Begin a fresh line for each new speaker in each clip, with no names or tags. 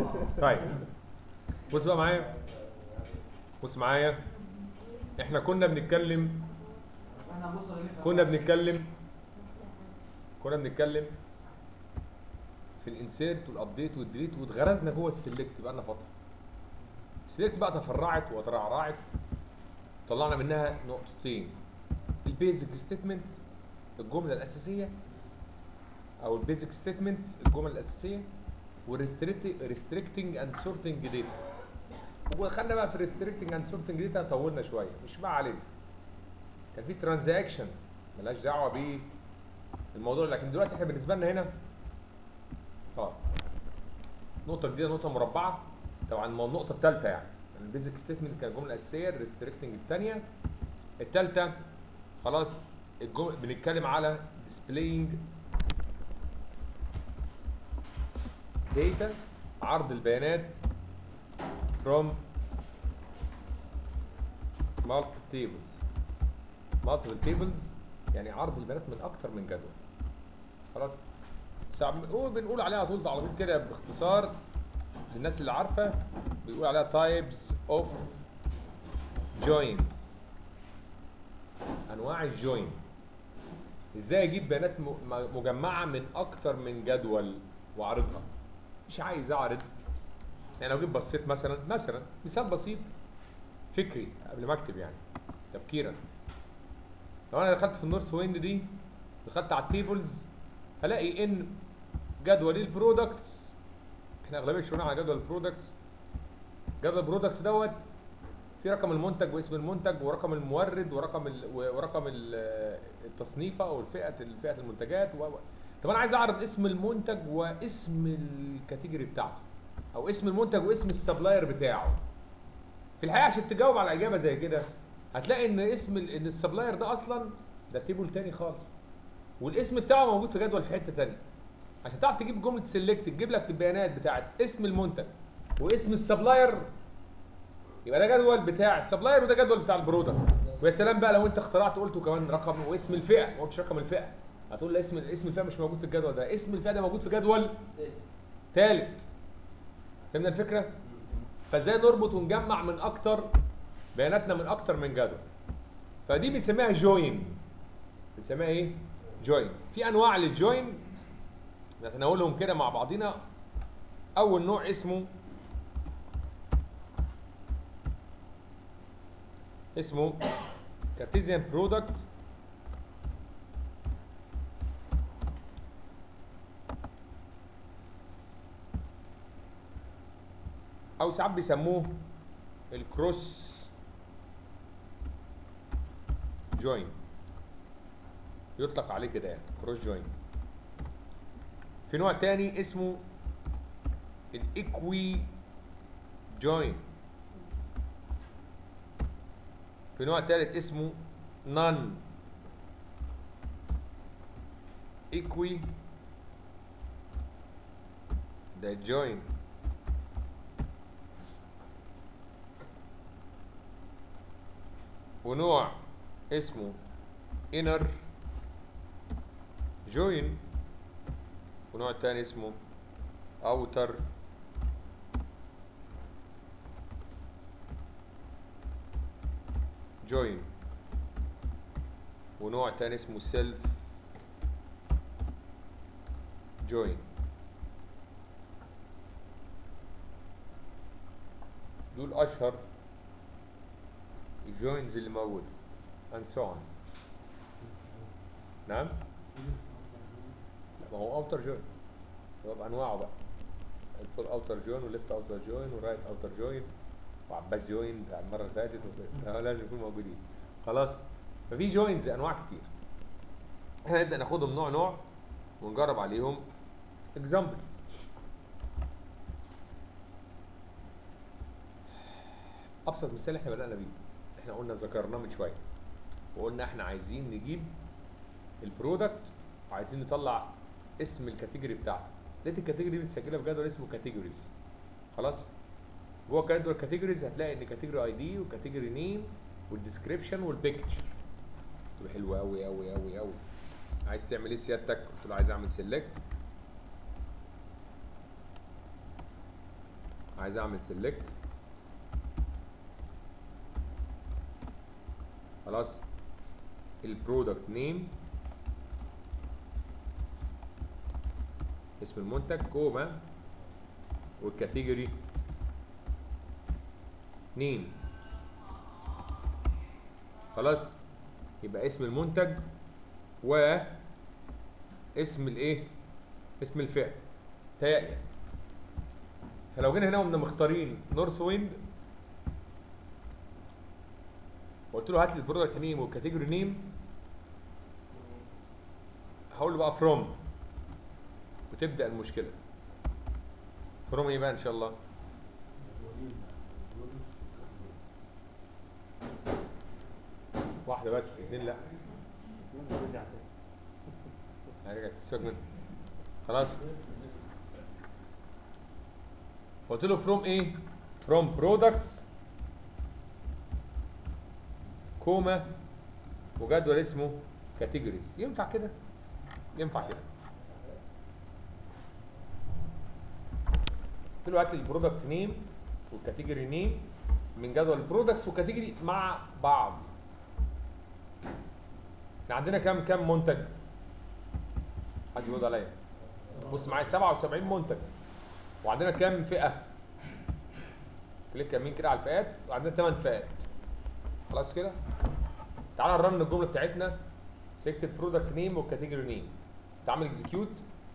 طيب بص بقى معايا بص معايا احنا كنا بنتكلم
احنا هنبص على مين؟
كنا بنتكلم كنا بنتكلم في الانسيرت والابديت والديليت واتغرزنا جوه السلكت بقى لنا فتره السلكت بقى تفرعت وترعرعت طلعنا منها نقطتين البيزك ستيتمنت الجمله الاساسيه او البيزك ستيتمنتس الجمل الاساسيه والريستريكتنج اند سورتنج داتا ودخلنا بقى في الريستريكتنج اند سورتنج داتا طولنا شويه مش بقى علينا كان في ترانزاكشن ملهاش دعوه بالموضوع لكن دلوقتي احنا بالنسبه لنا هنا اه نقطه جديده نقطه مربعه طبعا ما النقطه الثالثه يعني البيزك ستيتمنت كان الجمله الاساسيه الريستريكتنج الثانيه الثالثه خلاص الجمله بنتكلم على displaying data عرض البيانات from multiple tables multiple tables يعني عرض البيانات من اكتر من جدول خلاص ساعة بنقول بنقول عليها على طول على طول كده باختصار للناس اللي عارفه بيقول عليها types of joins انواع الجوين ازاي اجيب بيانات م- م- مجمعه من اكتر من جدول واعرضها مش عايز اعرض يعني لو جيت بصيت مثلا مثلا مثال بسيط فكري قبل ما اكتب يعني تفكيرا لو انا دخلت في النورث ويند دي دخلت على التيبلز هلاقي ان جدول البرودكتس احنا اغلبيه شغلنا على جدول البرودكتس جدول البرودكتس دوت في رقم المنتج واسم المنتج ورقم المورد ورقم ال ورقم ال- التصنيفه او الفئه الفئه المنتجات و... و- طب انا عايز اعرض اسم المنتج واسم الكاتيجوري بتاعته او اسم المنتج واسم السبلاير بتاعه في الحقيقه عشان تجاوب على اجابه زي كده هتلاقي ان اسم ال- ان السبلاير ده اصلا ده تيبل تاني خالص والاسم بتاعه موجود في جدول حته تانية عشان تعرف تجيب جمله سيلكت تجيب لك البيانات بتاعت اسم المنتج واسم السبلاير يبقى ده جدول بتاع السبلاير وده جدول بتاع البرودكت ويا سلام بقى لو انت اخترعت قلته كمان رقم واسم الفئه ما قلتش رقم الفئه هتقول لا اسم اسم الفئه مش موجود في الجدول ده اسم الفئه ده موجود في جدول ثالث فهمنا الفكره فازاي نربط ونجمع من اكتر بياناتنا من اكتر من جدول فدي بنسميها جوين بنسميها ايه جوين في انواع للجوين نتناولهم كده مع بعضنا اول نوع اسمه اسمه كارتيزيان برودكت او ساعات بيسموه الكروس جوين يطلق عليه كده يعني كروس جوين في نوع تاني اسمه الايكوي جوين في نوع تالت اسمه نون ايكوي ده جوين ونوع اسمه inner join ونوع تاني اسمه outer join ونوع تاني اسمه self join دول اشهر الجوينز اللي موجوده and so on نعم لا ما هو اوتر جوين هو بانواعه بقى الفول اوتر جوين والليفت اوتر جوين والرايت اوتر جوين وعباد جوين بتاع المره اللي فاتت وكده. لازم يكونوا موجودين خلاص ففي جوينز انواع كتير احنا نبدا ناخدهم نوع نوع ونجرب عليهم اكزامبل ابسط مثال احنا بدانا بيه احنا قلنا ذكرناه من شويه وقلنا احنا عايزين نجيب البرودكت وعايزين نطلع اسم الكاتيجوري بتاعته لقيت الكاتيجوري دي متسجله في جدول اسمه كاتيجوريز خلاص جوه جدول كاتيجوريز هتلاقي ان كاتيجوري اي دي وكاتيجوري نيم والديسكريبشن والبيكتشر قلت له حلو قوي قوي قوي قوي عايز تعمل ايه سيادتك قلت له عايز اعمل سيلكت عايز اعمل سيلكت خلاص البرودكت نيم اسم المنتج كوما والكاتيجوري نيم خلاص يبقى اسم المنتج و اسم الايه اسم الفئه تهيألي فلو جينا هنا وقمنا مختارين نورث ويند وقلت له هات لي البرودكت نيم والكاتيجوري نيم هقول له بقى فروم وتبدا المشكله فروم ايه بقى ان شاء الله واحده بس اتنين لا هرجع سيبك منه خلاص قلت له فروم ايه فروم برودكتس كوما وجدول اسمه كاتيجوريز ينفع كده ينفع كده قلت له هات لي البرودكت نيم والكاتيجوري نيم من جدول البرودكتس والكاتيجوري مع بعض احنا عندنا كام كام منتج حد يرد عليا بص معايا 77 منتج وعندنا كام فئه كليك يمين كده على الفئات وعندنا 8 فئات خلاص كده تعال نرن الجمله بتاعتنا سيلكت البرودكت نيم والكاتيجوري نيم تعمل اكزكيوت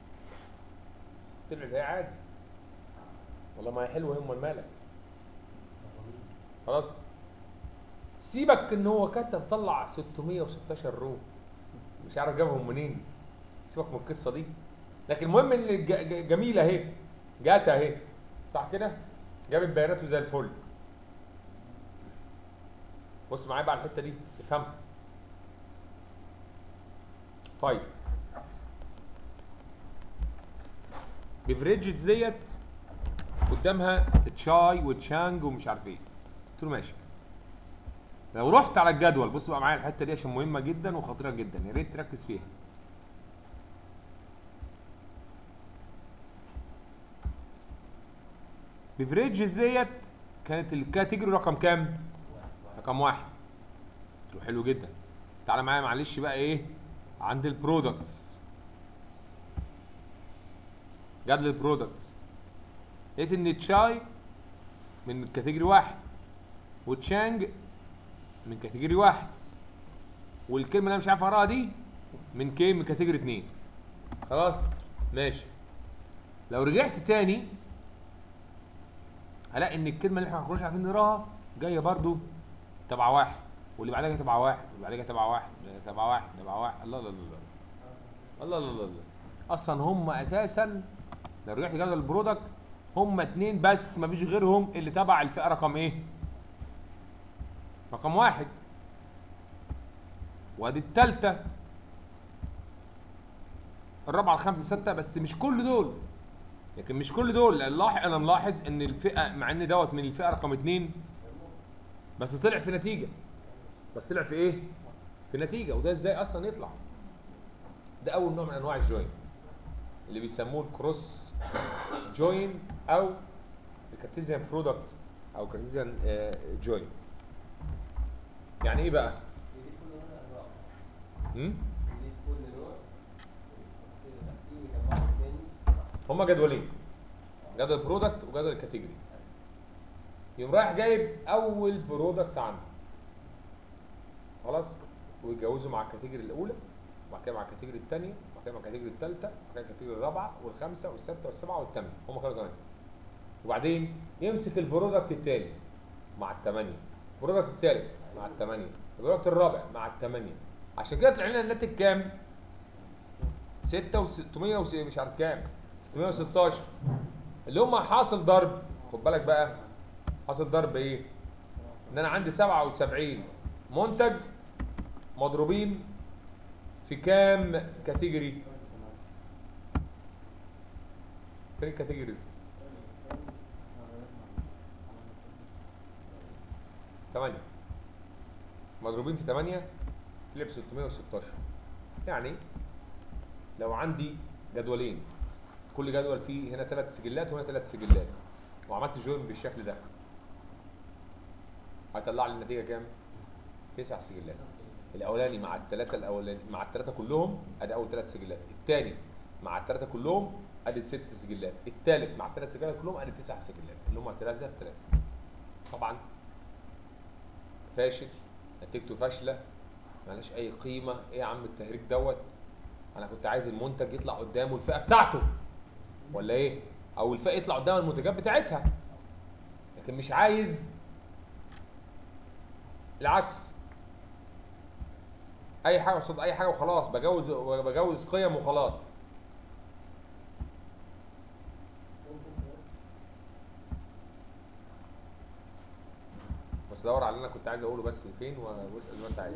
طلعت هي عادي والله ما هي حلوه هم مالك خلاص سيبك ان هو كتب طلع 616 رو مش عارف جابهم منين سيبك من القصه دي لكن المهم ان الج- ج- جميله اهي جات اهي صح كده جابت بياناته زي الفل بص معايا بقى على الحته دي افهمها طيب بيفريجز ديت قدامها تشاي وتشانج ومش عارف ايه قلت له ماشي لو رحت على الجدول بص بقى معايا الحته دي عشان مهمه جدا وخطيره جدا يا ريت تركز فيها بيفريجز ديت كانت الكاتيجوري رقم كام؟ رقم واحد قلت له حلو جدا تعالى معايا معلش بقى ايه عند البرودكتس جاب لي البرودكتس لقيت ان تشاي من كاتيجوري واحد وتشانج من كاتيجوري واحد والكلمه اللي انا مش عارف اقراها دي من كي من كاتيجوري اتنين خلاص ماشي لو رجعت تاني هلاقي ان الكلمه اللي احنا ما كناش عارفين نقراها جايه برضو تبع واحد واللي بعدها جايه تبع واحد واللي بعدها جايه تبع واحد تبع واحد تبع واحد الله الله الله الله الله الله الله اصلا هم اساسا لو رجعت جدول البرودكت هم اتنين بس مفيش غيرهم اللي تبع الفئه رقم ايه؟ رقم واحد وادي التالتة الرابعة الخامسة ستة بس مش كل دول لكن مش كل دول لأن لاحظ انا ملاحظ ان الفئة مع ان دوت من الفئة رقم اتنين بس طلع في نتيجة بس طلع في ايه؟ في نتيجة وده ازاي اصلا يطلع؟ ده اول نوع من انواع الجوين اللي بيسموه الكروس جوين او الكارتيزيان برودكت او كارتيزيان جوين يعني ايه بقى؟
يضيف كل نوع انواع
هم؟
يضيف كل نوع يصير تحتيه يجمعهم تاني
هما جدولين جدول برودكت وجدول الكاتيجوري يقوم رايح جايب اول برودكت عنده خلاص ويتجوزوا مع الكاتيجوري الاولى وبعد كده مع الكاتيجوري الثانيه وبعد كده مع الكاتيجوري الثالثه وبعد كده الكاتيجوري الرابعه والخامسه والسادسه والسابعه والثامنه هم كانوا ثمانيه وبعدين يمسك البرودكت الثاني مع الثمانيه البرودكت الثالث مع الثمانيه البرودكت الرابع مع الثمانيه عشان كده طلع لنا الناتج كام؟ 6 و600 مش عارف كام 616 اللي هم حاصل ضرب خد بالك بقى حاصل ضرب ايه؟ ان انا عندي 77 منتج مضروبين في كام كاتيجوري؟ فين الكاتيجوريز؟ 8 مضروبين في 8 تلاقي ب 616 يعني لو عندي جدولين كل جدول فيه هنا ثلاث سجلات وهنا ثلاث سجلات وعملت جوين بالشكل ده هيطلع لي النتيجه كام؟ تسع سجلات الاولاني مع الثلاثه الاولاني مع الثلاثه كلهم ادي اول ثلاث سجلات الثاني مع الثلاثه كلهم ادي ست سجلات الثالث مع الثلاث سجلات كلهم ادي تسع سجلات اللي هم ثلاثه في ثلاثه طبعا فاشل نتيجته فاشله ملهاش اي قيمه ايه يا عم التهريج دوت انا كنت عايز المنتج يطلع قدامه الفئه بتاعته ولا ايه او الفئه يطلع قدام المنتجات بتاعتها لكن مش عايز العكس اي حاجه قصاد اي حاجه وخلاص بجوز بجوز قيم وخلاص بس دور على اللي انا كنت عايز اقوله بس فين و- واسال زي ما انت عايز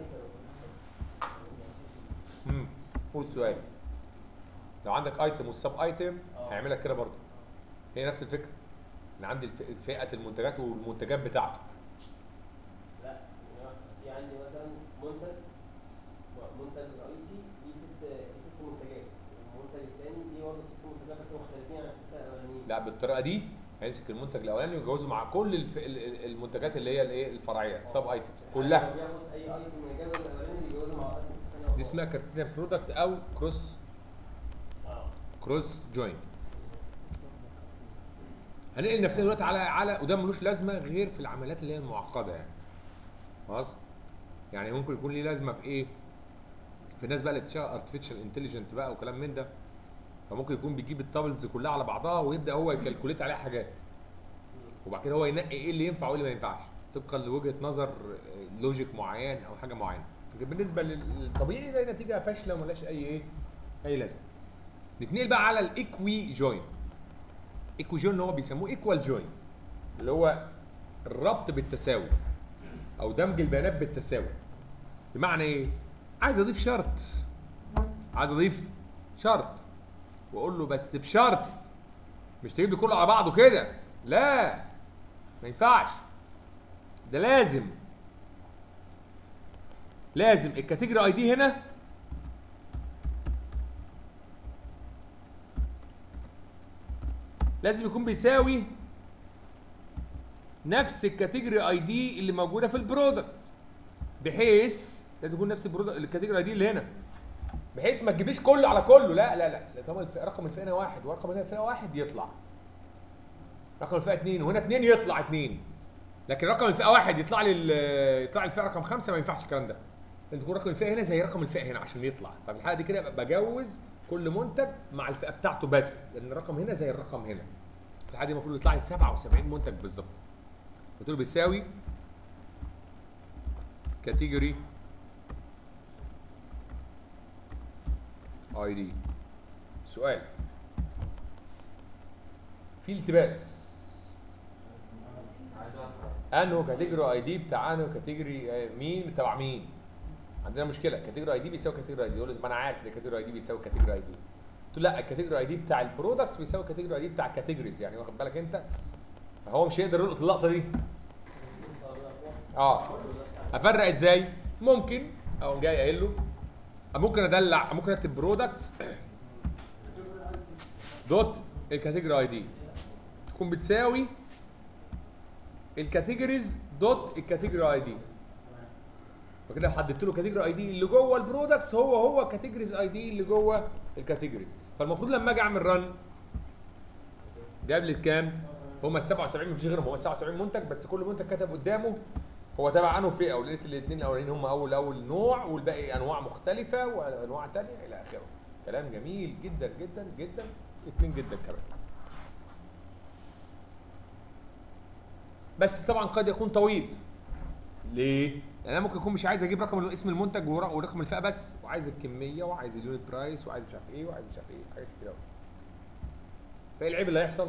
امم قول السؤال لو عندك ايتم والسب ايتم
آه.
هيعملك كده برضه هي نفس الفكره انا عندي الف- فئه المنتجات والمنتجات بتاعته
لا في عندي مثلا منتج منتج رئيسي ليه ست ليه ست منتجات المنتج الثاني ليه برضه ست منتجات بس مختلفين عن الستة الاولانيين
لا بالطريقه دي هيمسك المنتج الاولاني ويجوزه مع كل الف... ال- ال- المنتجات اللي هي الايه الفرعيه السب ايتمز كلها
لو بياخد اي ايتم من الجدول الاولاني بيجوزه مع ايتم الثاني
دي اسمها كارتيزيان برودكت او كروس
اه
كروس جوين هنقل نفسنا دلوقتي على على وده ملوش لازمه غير في العمليات اللي هي المعقده يعني خلاص يعني ممكن يكون ليه لازمه في ايه في الناس بقى اللي بتشتغل ارتفيشال انتليجنت بقى وكلام من ده فممكن يكون بيجيب التابلز كلها على بعضها ويبدا هو يكالكوليت عليها حاجات وبعد كده هو ينقي ايه اللي ينفع وايه اللي ما ينفعش طبقا لوجهه نظر لوجيك معين او حاجه معينه لكن بالنسبه للطبيعي ده نتيجه فاشله وملهاش اي ايه اي لازمه نتنقل بقى على الايكوي جوين ايكوي جوين اللي هو بيسموه ايكوال جوين اللي هو الربط بالتساوي او دمج البيانات بالتساوي بمعنى ايه عايز اضيف شرط عايز اضيف شرط واقول له بس بشرط مش تجيب لي كله على بعضه كده لا ما ينفعش ده لازم لازم الكاتيجوري اي دي هنا لازم يكون بيساوي نفس الكاتيجوري اي دي اللي موجوده في البرودكتس بحيث لازم يكون نفس البرودكت الكاتيجوري اي دي اللي هنا بحيث ما تجيبليش كله على كله لا لا لا لا طبعا الف- رقم الفئه هنا واحد ورقم الفئه واحد يطلع رقم الفئه اثنين وهنا اثنين يطلع اثنين لكن رقم الفئه واحد يطلع لي ال- يطلع لي الفئه رقم خمسه ما ينفعش الكلام ده لازم يكون رقم الفئه هنا زي رقم الفئه هنا عشان يطلع ففي الحاله دي كده أبقى بجوز كل منتج مع الفئه بتاعته بس لان الرقم هنا زي الرقم هنا في الحاله دي المفروض يطلع لي 77 منتج بالظبط قلت له بيساوي كاتيجوري اي دي سؤال في التباس
عايز اعرف
انه كاتيجوري اي دي بتاع انه كاتيجوري آه، مين تبع مين عندنا مشكله كاتيجوري اي دي بيساوي كاتيجوري اي دي يقول لي ما انا عارف ان كاتيجوري اي دي بيساوي كاتيجوري اي دي قلت له لا الكاتيجوري اي دي بتاع البرودكتس بيساوي كاتيجوري اي دي بتاع الكاتيجوريز يعني واخد بالك انت فهو مش هيقدر يلقط اللقطه دي اه افرق ازاي ممكن او جاي قايل له ممكن ادلع ممكن اكتب برودكتس دوت الكاتيجوري اي دي تكون بتساوي الكاتيجوريز دوت الكاتيجوري اي دي فكده حددت له كاتيجوري اي دي اللي جوه البرودكتس هو هو كاتيجوريز اي دي اللي جوه الكاتيجوريز فالمفروض لما اجي اعمل رن جاب لي الكام هم ال 77 مفيش غيرهم هم 77 منتج بس كل منتج كتب قدامه هو تبع انه فئه ولقيت الاثنين الاولانيين هم اول اول نوع والباقي انواع مختلفه وانواع ثانيه الى اخره كلام جميل جدا جدا جدا اثنين جدا كمان بس طبعا قد يكون طويل ليه؟ لان انا ممكن اكون مش عايز اجيب رقم اسم المنتج ورق- ورقم الفئه بس وعايز الكميه وعايز اليونت برايس وعايز مش عارف ايه وعايز مش عارف ايه حاجات كتير قوي فايه العيب اللي هيحصل؟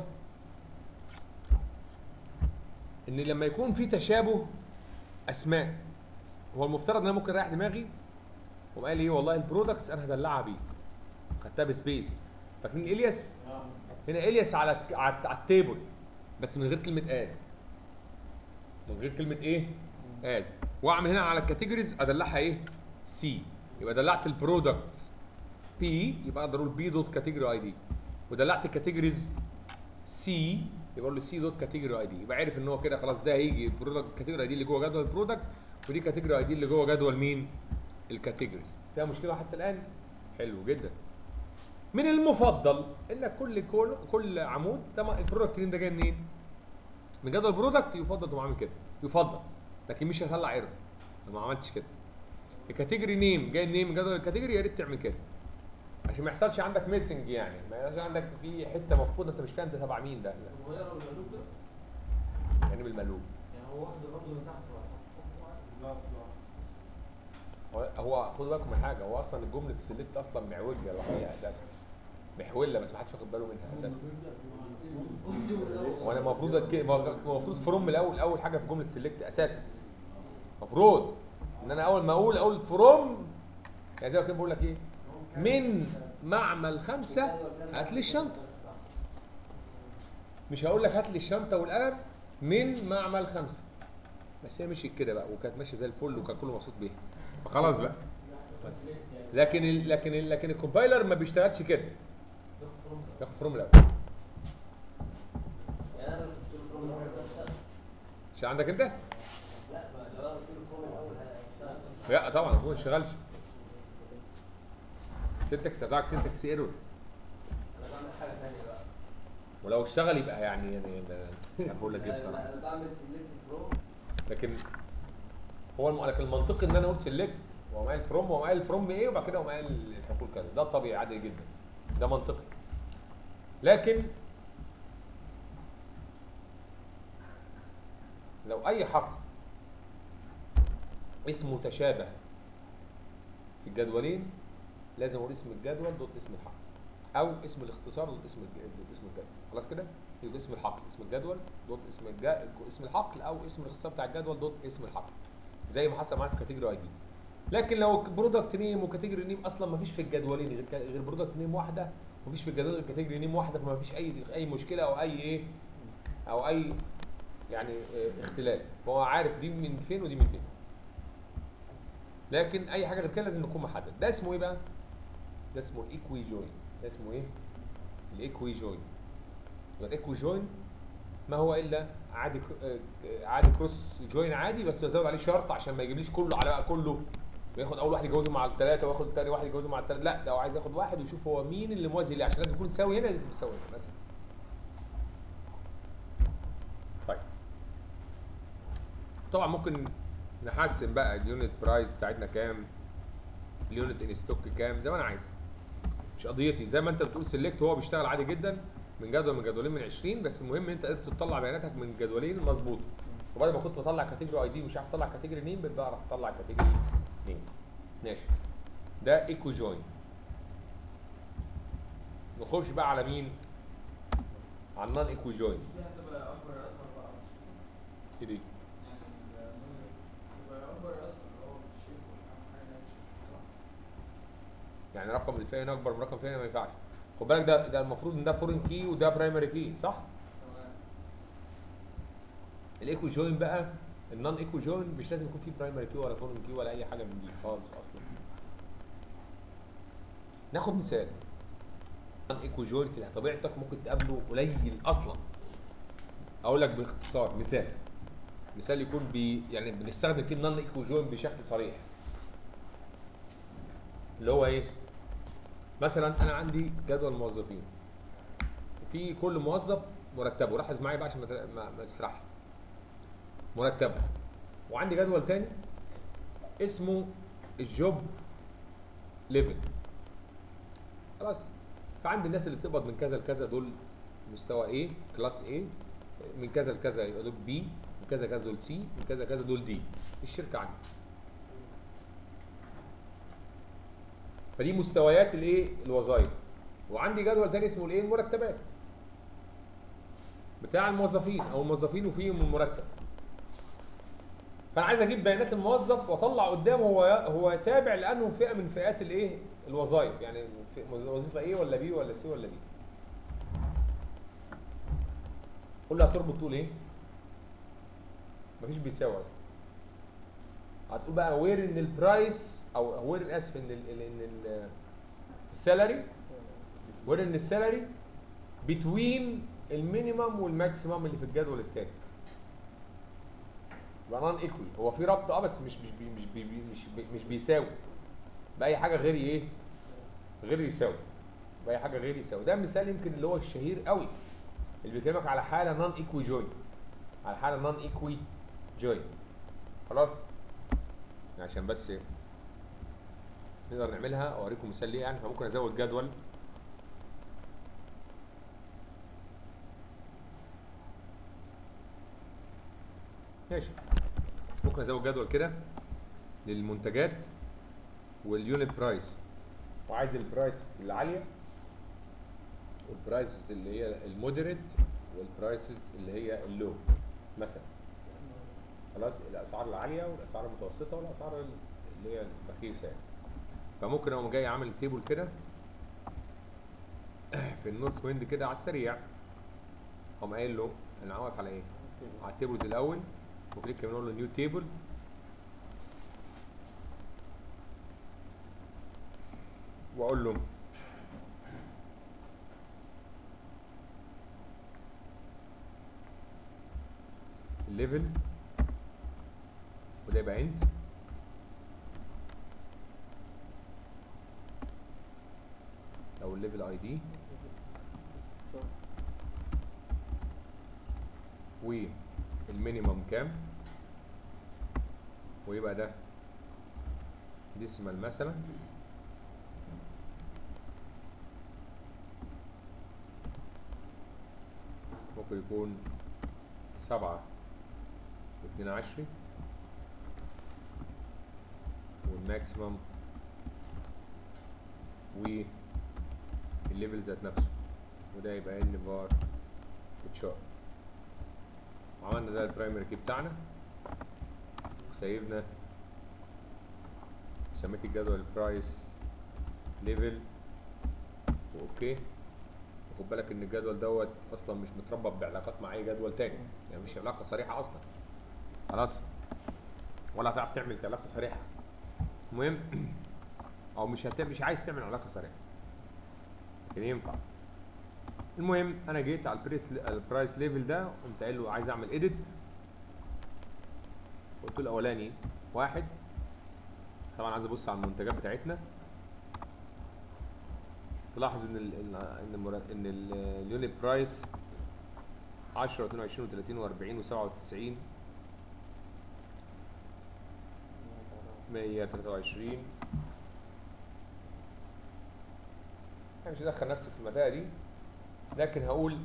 ان لما يكون في تشابه اسماء هو المفترض ان انا ممكن اريح دماغي وقال قال لي ايه والله البرودكتس انا هدلعها بيه خدتها بسبيس فاكرين الياس؟ هنا الياس على على, على التيبل بس من غير كلمه از من غير كلمه ايه؟ از واعمل هنا على الكاتيجوريز ادلعها ايه؟ سي يبقى دلعت البرودكتس بي يبقى اقدر اقول بي دوت كاتيجوري اي دي ودلعت الكاتيجوريز سي يبقى له سي دوت كاتيجوري اي دي يبقى عارف ان هو كده خلاص ده هيجي برودكت كاتيجوري اي دي اللي جوه جدول البرودكت ودي كاتيجوري اي دي اللي جوه جدول مين الكاتيجوريز فيها مشكله حتى الان حلو جدا من المفضل انك كل كل, كل عمود طبعا البرودكت نيم ده جاي منين من جدول البرودكت يفضل تقوم عامل كده يفضل لكن مش هيطلع ايرور لو ما عملتش كده الكاتيجوري نيم جاي منين من جدول الكاتيجوري يا ريت تعمل كده عشان ما يحصلش عندك ميسنج يعني ما يحصلش عندك في حته مفقوده انت مش فاهم ده تبع مين ده لا.
هو يقرا المقلوب ده
يعني بالمقلوب
يعني هو واحد الرمز من تحت لا
هو هو خدوا بالكم من حاجه هو اصلا الجمله السلكت اصلا معوجه لوحدها اساسا محوله بس ما حدش واخد باله منها اساسا وانا المفروض أك- المفروض فروم من الاول اول حاجه في جمله سلكت اساسا المفروض ان انا اول ما اقول اقول فروم يعني زي ما كده بقول لك ايه من معمل خمسه هات لي الشنطه مش هقول لك هات لي الشنطه والقلم من معمل خمسه بس هي مشيت كده بقى وكانت ماشيه زي الفل وكان كله مبسوط بيها فخلاص بقى لكن ال لكن ال لكن الكومبايلر ما بيشتغلش كده ياخد فروم الاول
يعني انا لو قلت له فروم الاول ده اشتغل
مش عندك انت؟
لا ما لو انا قلت له فروم الاول هيشتغل
لا طبعا هو ما اشتغلش سنتكس هتاعك سنتكس ايرور
انا بعمل حاجه ثانيه بقى
ولو اشتغل يبقى يعني يعني مش عارف اقول لك ايه بصراحه
انا بعمل سيلكت فروم
لكن هو الم- لكن المنطقي ان انا اقول سيلكت واقوم قايل فروم واقوم قايل فروم ايه وبعد كده اقوم قايل الحقول كذا ده طبيعي عادي جدا ده منطقي لكن لو اي حق اسمه تشابه في الجدولين لازم اقول اسم الجدول دوت اسم الحق او اسم الاختصار دوت اسم الج- دوت اسم الجدول خلاص كده يبقى اسم الحقل اسم الجدول دوت اسم الج... اسم الحقل او اسم الاختصار بتاع الجدول دوت اسم الحقل زي ما حصل معانا في كاتيجوري اي دي لكن لو برودكت نيم وكاتيجوري نيم اصلا ما فيش في الجدولين غير كا- غير برودكت نيم واحده ومفيش في الجدول غير كاتيجوري نيم واحده فما فيش اي اي مشكله او اي ايه او اي يعني اه، اختلاف هو عارف دي من فين ودي من فين لكن اي حاجه غير كده لازم يكون محدد ده اسمه ايه بقى ده اسمه الايكوي جوين ده اسمه ايه الايكوي جوين يبقى الايكوي جوين ما هو الا عادي كر- آه، عادي كروس جوين عادي بس بزود عليه شرط عشان ما يجيبليش كله على بقى كله وياخد اول واحد يجوزه مع الثلاثه وياخد تاني واحد يجوزه مع الثلاثه لا ده هو عايز ياخد واحد ويشوف هو مين اللي موازي ليه عشان لازم يكون ساوي هنا لازم يساوي هنا مثلا طيب طبعا ممكن نحسن بقى اليونت برايس بتاعتنا كام اليونت ان ستوك كام زي ما انا عايز مش قضيتي زي ما انت بتقول سيلكت هو بيشتغل عادي جدا من جدول من جدولين من 20 بس المهم ان انت قدرت تطلع بياناتك من جدولين مظبوطه وبعد ما كنت بطلع كاتيجوري اي دي مش عارف اطلع كاتيجوري نيم بقيت بعرف اطلع كاتيجوري نيم ماشي ده ايكو جوين نخش بقى على مين على النون ايكو جوين
دي هتبقى اكبر يا اصغر بقى مش
ايه دي
يعني ال- تبقى اكبر يا اصغر اللي هو الشيب والحاجه حاجه الشيب صح؟
يعني رقم اللي فيه هنا اكبر من رقم فيه هنا ما ينفعش خد بالك ده ده المفروض ان ده فورين كي وده برايمري كي صح
تمام
الايكو جوين بقى النون ايكو جوين مش لازم يكون فيه برايمري كي ولا فورين كي ولا اي حاجه من دي خالص اصلا ناخد مثال النون ايكو جوين في طبيعتك ممكن تقابله قليل اصلا اقول لك باختصار مثال مثال يكون بي يعني بنستخدم فيه النون ايكو جوين بشكل صريح اللي هو ايه مثلا انا عندي جدول موظفين وفي كل موظف مرتبه لاحظ معايا بقى عشان ما ت- ما, ما تسرحش مرتبه وعندي جدول تاني اسمه الجوب ليفل خلاص فعندي الناس اللي بتقبض من كذا لكذا دول مستوى A كلاس A من كذا لكذا يبقى دول B من كذا كذا دول C من كذا كذا دول D الشركه عندي فدي مستويات الايه الوظائف وعندي جدول تاني اسمه الايه المرتبات بتاع الموظفين او الموظفين وفيهم المرتب فانا عايز اجيب بيانات الموظف واطلع قدامه هو هو تابع لانه فئه من فئات الايه الوظائف يعني في- وظيفه ايه ولا بي ولا سي ولا دي قول له هتربط تقول ايه مفيش بيساوي اصلا هتقول بقى وير ان البرايس او وير اسف ان ال ان ال- السالري وير ان السالري بتوين المينيمم والماكسيمم اللي في الجدول التاني يبقى نون ايكوال هو في ربط اه بس مش مش بي مش بي بي- مش بي مش بيساوي باي حاجه غير ايه غير يساوي باي حاجه غير يساوي ده مثال يمكن اللي هو الشهير قوي اللي بيكلمك على حاله نون ايكوي جوين على حاله نون ايكوي جوين خلاص عشان بس نقدر نعملها اوريكم مثال ليه يعني فممكن ازود جدول ماشي ممكن ازود جدول كده للمنتجات واليونت برايس وعايز البرايس العاليه والبرايسز اللي هي المودريت والبرايسز اللي هي اللو مثلا خلاص الاسعار العاليه والاسعار المتوسطه والاسعار اللي هي الرخيصه يعني فممكن اقوم جاي عامل تيبل كده في النورث ويند كده على السريع اقوم قايل له انا واقف على ايه؟ على التيبلز الاول وكليك نقول له نيو تيبل واقول له الليفل وده يبقى انت او الليفل اي دي والمينيمم كام ويبقى ده ديسيمال مثلا ممكن يكون سبعة واتنين عشري والماكسيمم والليفل ذات نفسه وده يبقى ان بار اتشار وعملنا ده البرايمري كي بتاعنا وسيبنا سميت الجدول البرايس ليفل واوكي وخد بالك ان الجدول دوت اصلا مش متربط بعلاقات مع اي جدول تاني يعني مش علاقه صريحه اصلا خلاص ولا هتعرف تعمل علاقه صريحه المهم او مش هت... مش عايز تعمل علاقه صريحه لكن ينفع المهم انا جيت على البريس البرايس ليفل ده قمت قايل له عايز اعمل اديت قلت له الاولاني واحد طبعا عايز ابص على المنتجات بتاعتنا تلاحظ ان ال ان ان, المر... إن ال- اليونت برايس 10 22 و30 و40 و97 123 انا مش هدخل نفسي في المتاهه دي لكن هقول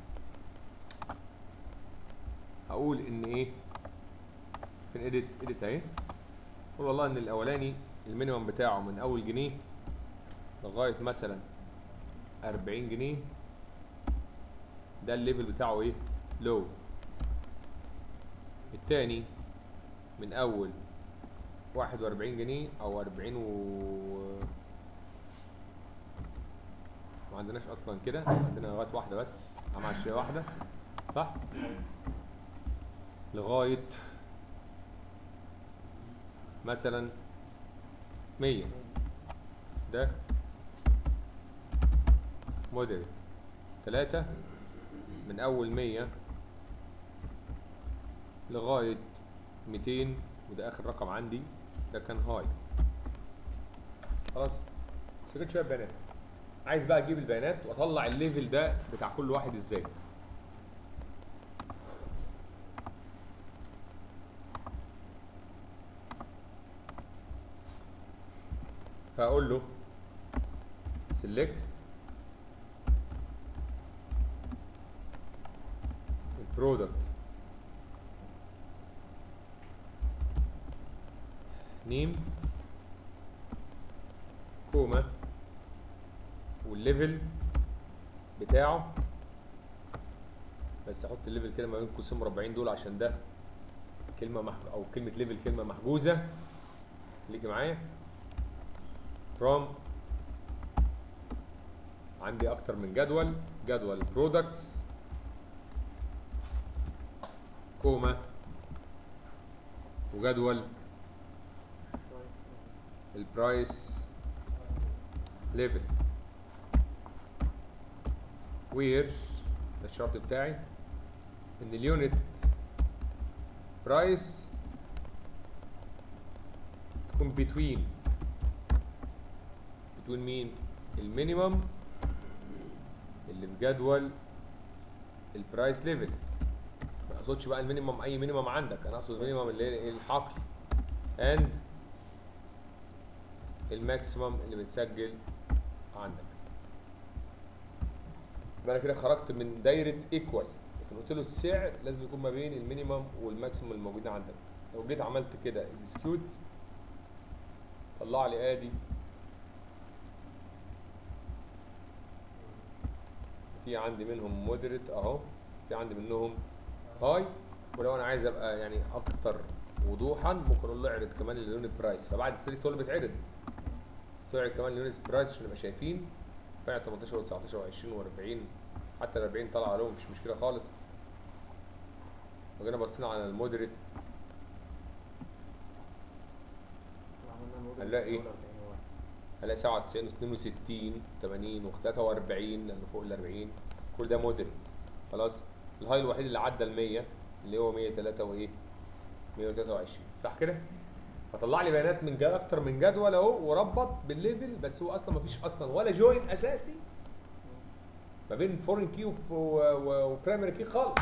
هقول ان ايه في الاديت اديت اهي قول والله ان الاولاني المينيمم بتاعه من اول جنيه لغايه مثلا 40 جنيه ده الليفل بتاعه ايه لو التاني من اول 41 جنيه او 40 و ما عندناش اصلا كده عندنا لغايه واحده بس عم عشريه واحده صح لغايه مثلا 100 ده مودريت ثلاثة من أول 100 لغاية 200 وده آخر رقم عندي ده كان هاي خلاص سجلت شوية بيانات عايز بقى اجيب البيانات واطلع الليفل ده بتاع كل واحد ازاي فاقول له select البرودكت نيم كوما والليفل بتاعه بس احط الليفل كده ما بين قوسين مربعين دول عشان ده كلمه مح... او كلمه ليفل كلمه محجوزه خليكي معايا from عندي اكتر من جدول جدول products كوما وجدول البرايس ليفل where ده الشرط بتاعي ان اليونت برايس تكون بتوين بتوين مين المينيمم اللي في جدول البرايس ليفل ما اقصدش بقى المينيمم اي مينيمم عندك انا اقصد المينيمم اللي هي الحقل اند الماكسيمم اللي متسجل عندك يبقى انا كده خرجت من دايره ايكوال لكن قلت له السعر لازم يكون ما بين المينيمم والماكسيمم الموجودين عندك لو جيت عملت كده اكسكيوت طلع لي ادي في عندي منهم مودريت اهو في عندي منهم هاي ولو انا عايز ابقى يعني اكتر وضوحا ممكن اقول له اعرض كمان اليونت برايس فبعد السيلكت هو اللي بيتعرض تعرض كمان اليونت برايس عشان نبقى شايفين فعلا 18 و19 و20 و40 حتى ال 40 طالعه لهم مش مشكله خالص وجينا بصينا على المودريت هنلاقي ايه؟ هنلاقي 97 و62 80 و43 لانه فوق ال 40 كل ده مودريت خلاص الهاي الوحيد اللي عدى ال 100 اللي هو 103 وايه 123 صح كده فطلع لي بيانات من جا اكتر من جدول اهو وربط بالليفل بس هو اصلا ما فيش اصلا ولا جوين اساسي ما بين فورين كي وبرايمري كي خالص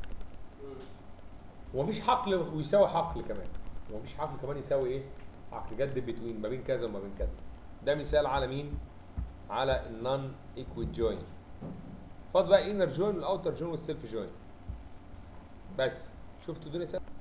ومفيش حقل ويساوي حقل كمان ومفيش حقل كمان يساوي ايه حقل جد بتوين ما بين كذا وما بين كذا ده مثال على مين على النون ايكويت جوين فاضل بقى انر جوين والاوتر جوين والسيلف جوين بس شفتوا دول مثال